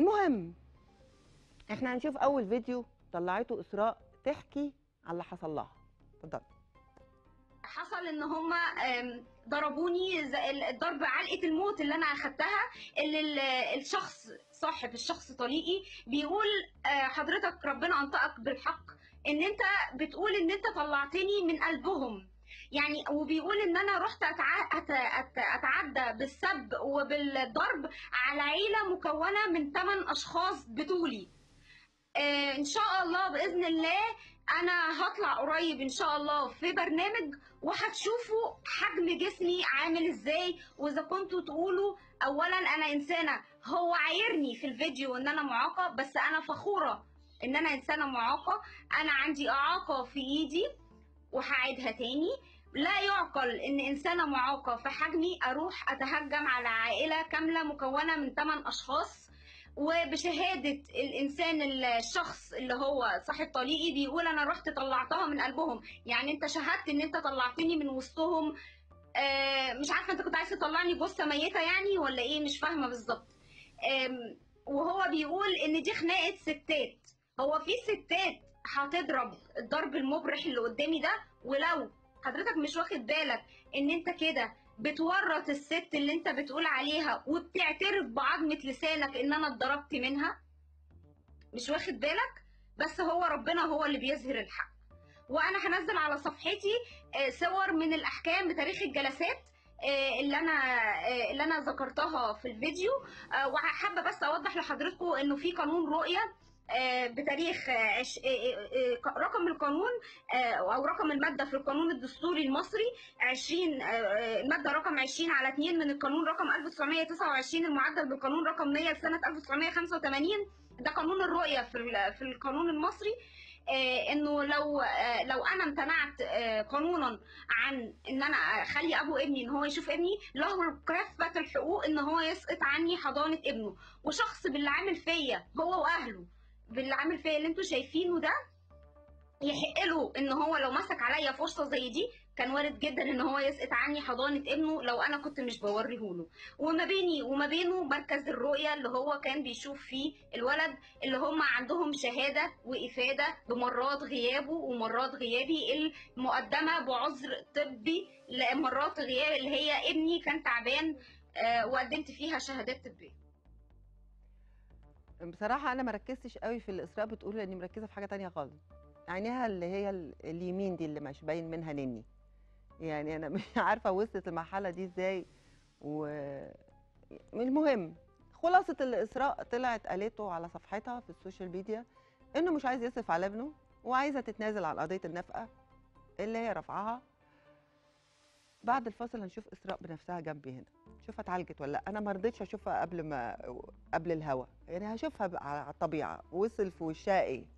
المهم احنا هنشوف اول فيديو طلعته اسراء تحكي على اللي حصل لها اتفضل حصل ان هم ضربوني زي الضرب علقه الموت اللي انا اخدتها اللي ال- الشخص صاحب الشخص طليقي بيقول آه، حضرتك ربنا انطقك بالحق ان انت بتقول ان انت طلعتني من قلبهم يعني وبيقول ان انا رحت أتع... أت... أت... اتعدى بالسب وبالضرب على عيله مكونه من 8 اشخاص بطولي آه، ان شاء الله باذن الله انا هطلع قريب ان شاء الله في برنامج وهتشوفوا حجم جسمي عامل ازاي واذا كنتوا تقولوا اولا انا انسانه هو عايرني في الفيديو ان انا معاقه بس انا فخوره ان انا انسانه معاقه انا عندي اعاقه في ايدي وهعيدها تاني لا يعقل ان انسانه معاقه في حجمي اروح اتهجم على عائله كامله مكونه من 8 اشخاص وبشهاده الانسان الشخص اللي هو صاحب طليقي بيقول انا رحت طلعتها من قلبهم يعني انت شهدت ان انت طلعتني من وسطهم آه، مش عارفه انت كنت عايز تطلعني جثه ميته يعني ولا ايه مش فاهمه بالظبط آم، وهو بيقول ان دي خناقه ستات هو في ستات هتضرب الضرب المبرح اللي قدامي ده ولو حضرتك مش واخد بالك ان انت كده بتورط الست اللي انت بتقول عليها وبتعترف بعظمة لسانك ان انا اتضربت منها مش واخد بالك بس هو ربنا هو اللي بيظهر الحق وانا هنزل على صفحتي آه، صور من الاحكام بتاريخ الجلسات آه، اللي انا آه، اللي انا ذكرتها في الفيديو آه، وحابه بس اوضح لحضراتكم انه في قانون رؤيه آه، بتاريخ آه، عش- آه، آه، آه، رقم القانون آه، او رقم الماده في القانون الدستوري المصري 20 آه، آه، الماده رقم 20 على 2 من القانون رقم 1929 المعدل بالقانون رقم 100 لسنه 1985 ده قانون الرؤيه في ال- في القانون المصري آه، انه لو آه، لو انا امتنعت آه، قانونا عن ان انا اخلي ابو ابني ان هو يشوف ابني له كافه الحقوق ان هو يسقط عني حضانه ابنه وشخص باللي عامل فيا هو واهله باللي عامل فيا اللي انتوا شايفينه ده يحق له ان هو لو مسك عليا فرصه زي دي كان وارد جدا ان هو يسقط عني حضانه ابنه لو انا كنت مش بوريه له وما بيني وما بينه مركز الرؤيه اللي هو كان بيشوف فيه الولد اللي هم عندهم شهاده وافاده بمرات غيابه ومرات غيابي المقدمه بعذر طبي لمرات غياب اللي هي ابني كان تعبان آه، وقدمت فيها شهادات طبيه بصراحه انا ما ركزتش قوي في اللي اسراء بتقول لاني مركزه في حاجه تانية خالص عينيها اللي هي ال- اليمين دي اللي مش باين منها نني يعني انا مش عارفه وصلت المرحله دي ازاي و المهم خلاصه اللي اسراء طلعت قالته على صفحتها في السوشيال ميديا انه مش عايز يصرف على ابنه وعايزه تتنازل عن قضيه النفقه اللي هي رفعها بعد الفاصل هنشوف اسراء بنفسها جنبي هنا شوفها اتعالجت ولا لا انا ما رضيتش اشوفها قبل ما قبل الهوا يعني هشوفها بقى على الطبيعه وصل في وشها ايه